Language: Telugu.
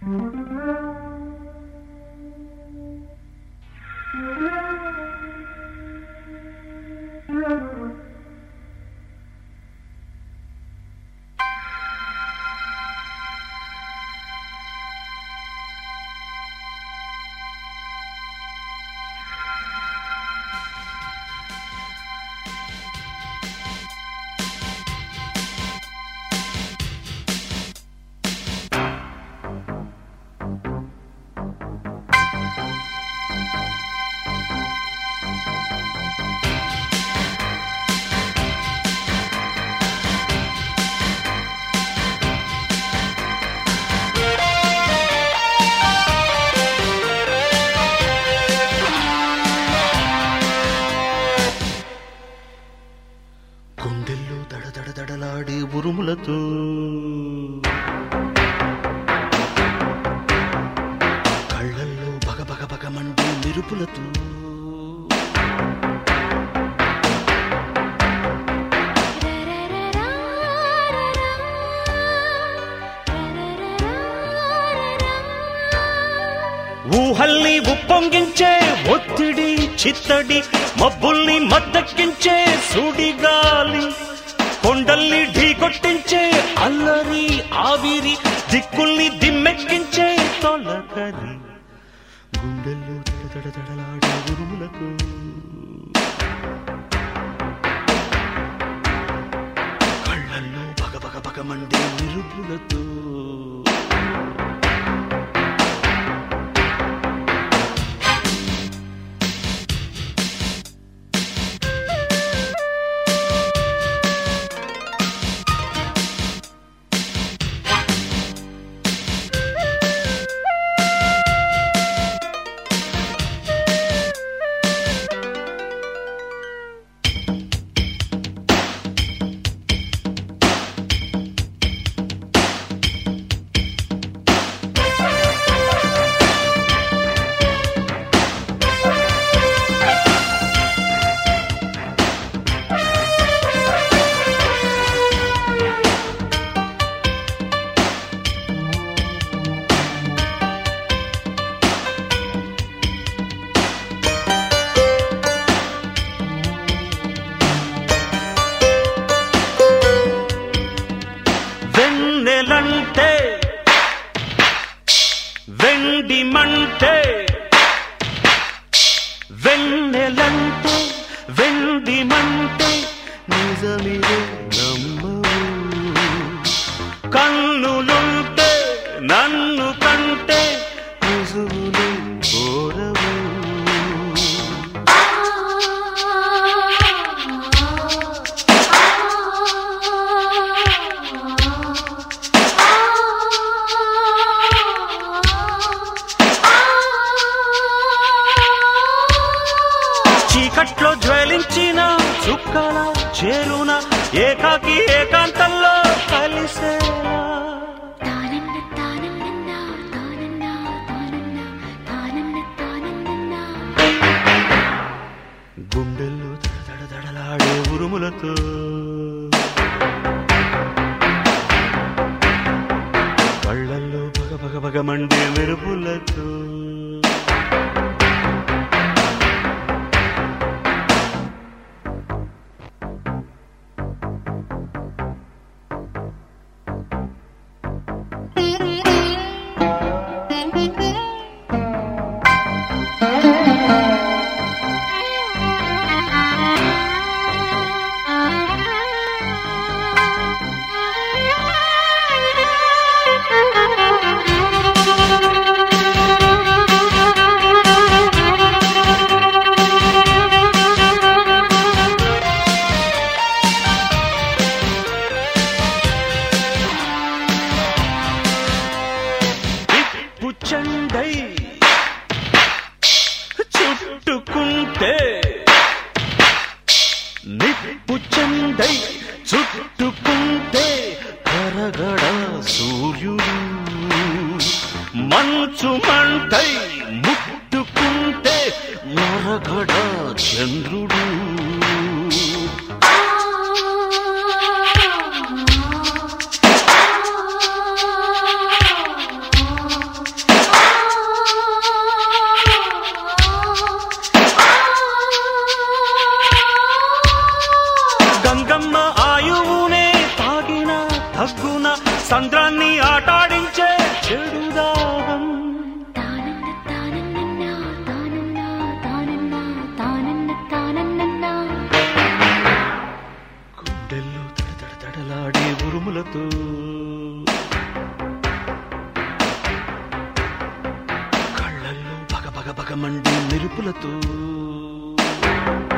గుండెల్లో దడదడ దడలాడే ఉరుములతో కళ్ళల్లో బగ బగ బగ మండే మెరుపులతో ఊహల్ని ఉప్పొంగించే ఒత్తిడి చిత్తడి మబ్బుల్ని మద్దెక్కించే సుడిగాలి కొండల్ని ఢీకొట్టించే అల్లరి ఆవిరి దిక్కుల్ని దిమ్మెక్కించే తొలకరి గుండెల్లో దడదడదడలాడే ఉరుములకు కళ్ళల్లో బగ బగ బగ మండే నిరుపులతో వెన్నెలంటే వెండి మంటే వెన్నెలంటే వెండి మంటే నిజమిదే నమ్మవు కన్నులుంటే నన్ను కంటే నిజములు కోరవు చీకట్లో జ్వలించిన చుక్కల చేరున ఏకాకి ఏకాంతంలో కలిసేలా తానన్న తానన్న తానన్న తానన్న తానన్న తానన్న గుండెల్లో దడదడదడలాడే ఉరుములతో కళ్ళల్లో పగ పగ పగ మండే మెరుపులతో ఆ సంద్రాన్ని ఆటాడించే చెడుదాహం తానన్న తానన్న తానన్న తానన్న తానన్న తానన్న గుండెల్లో తడతడ తడలాడే ఉరుములతో కళ్ళల్లో పగ పగ పగ మండే మెరుపులతో